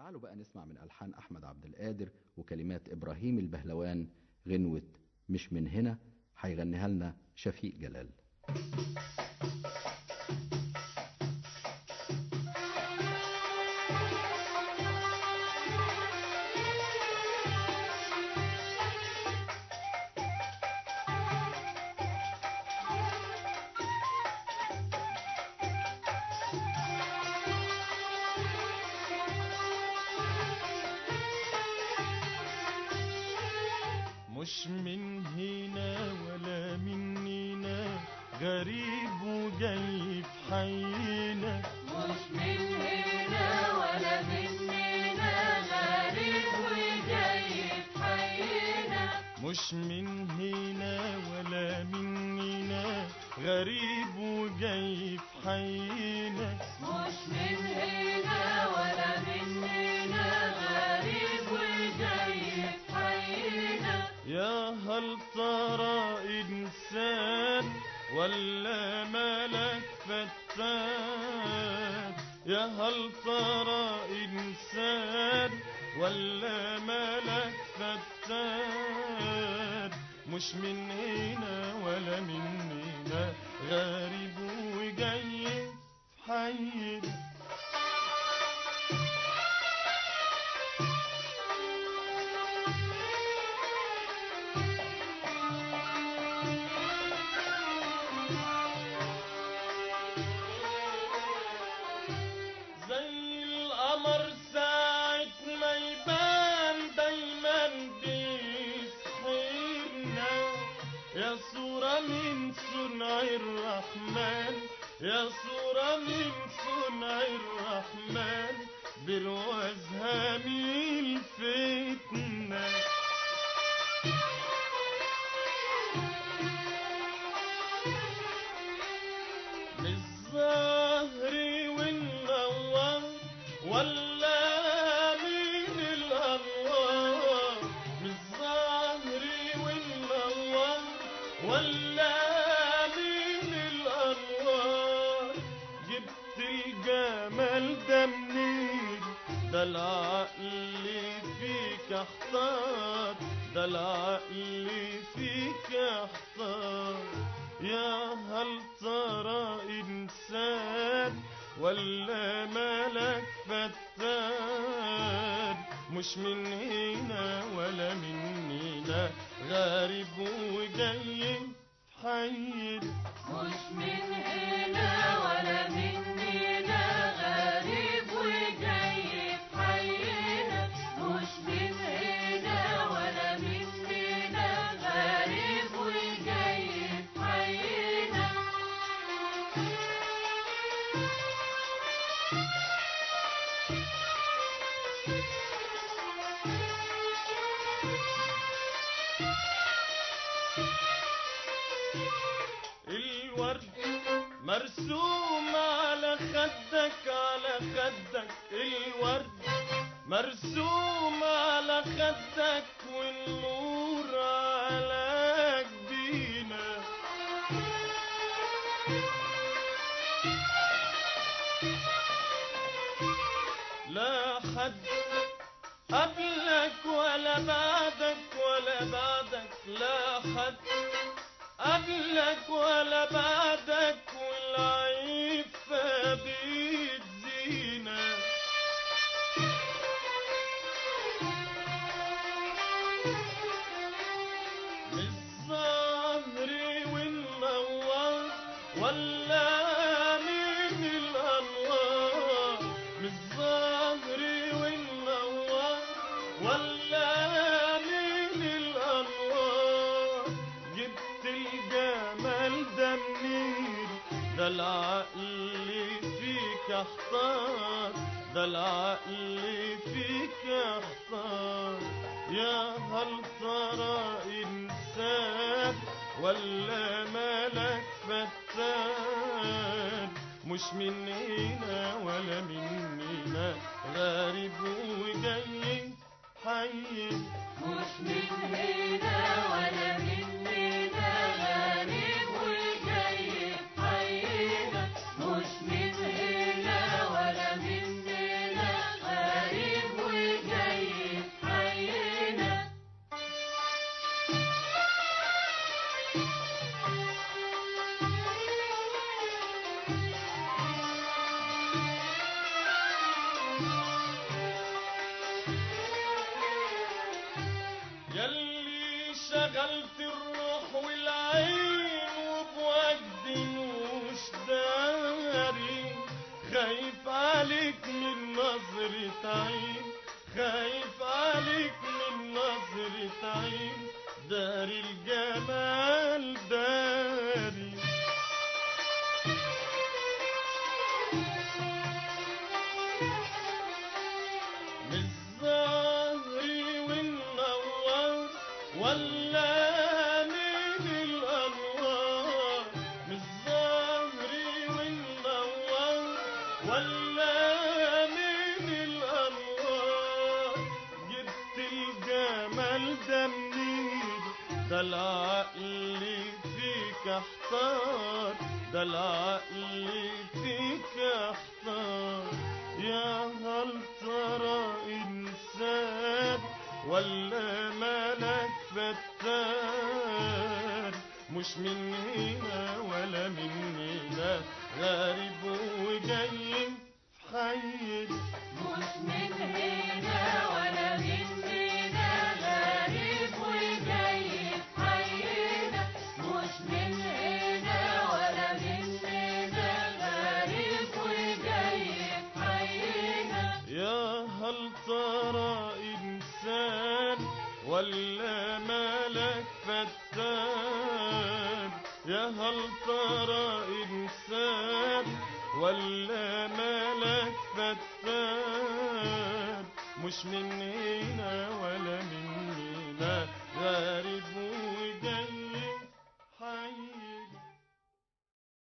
تعالوا بقى نسمع من ألحان أحمد عبد القادر وكلمات إبراهيم البهلوان غنوة مش من هنا هيغنيها لنا شفيق جلال مش من هنا ولا مننا غريب وجاي في حينا مش من هنا ولا مننا غريب وجاي في حينا مش من هنا ولا مننا غريب وجاي في حينا مش من هنا ولا مننا غريب وجاي في حينا يا هل ترى إنسان ولا ملك فتان يا هل ترى إنسان ولا ملك فتان مش من هنا ولا مننا غريب وجاي في حينا زي القمر ساعة ما يبان دايما بيسحرنا يا صورة من صنع الرحمن يا صورة من صنع الرحمن بروزها من الفتنه الظهر والنوار ولا من الأنوار الظهر والنوار ولا من الأنوار جبت الجمال ده منين ده العقل فيك احتار ده العقل فيك احتار يا هل ترى إنسان ولا ملك فتان مش من هنا ولا مننا غريب وجاي في حينا مش من هنا ولا مننا غريب وجاي في حينا مش من هنا ولا مننا غريب وجاي في حينا الورد مرسوم على خدك على خدك الورد مرسوم على خدك والنور على جبينك لا حد قبلك ولا بعدك ولا بعدك لا حد قبلك ولا بعدك والعفة بتزينك الظهر والنوار ولا من الأنوار الظهر والنوار ولا من الأنوار جبت الجمال ده منين ده العقل فيك احتار ده العقل فيك احتار يا هل ترى إنسان ولا ملك فتان مش من هنا ولا مننا غريب وجاي حي مش من هنا ولا مننا غريب وجاي في حينا مش من هنا ولا مننا غريب نظرة عين خايف عليك من نظرة عين داري الجمال داري من الظهر والنوار ولا من الأنوار من الظهر والنوار ولا من الأنوار جبت الجمال ده منين ده العقل فيك احتار ده العقل فيك احتار يا هل ترى انسان ولا ملك فتان مش من هنا ولا من هنا غريب وجاي في حينا مش من هنا ولا من هنا غريب وجاي في حينا مش من هنا ولا من هنا غريب وجاي في حينا يا هل ترى إنسان ولا ملك فتان يا هل ترى إنسان ولا ملك فتان مش من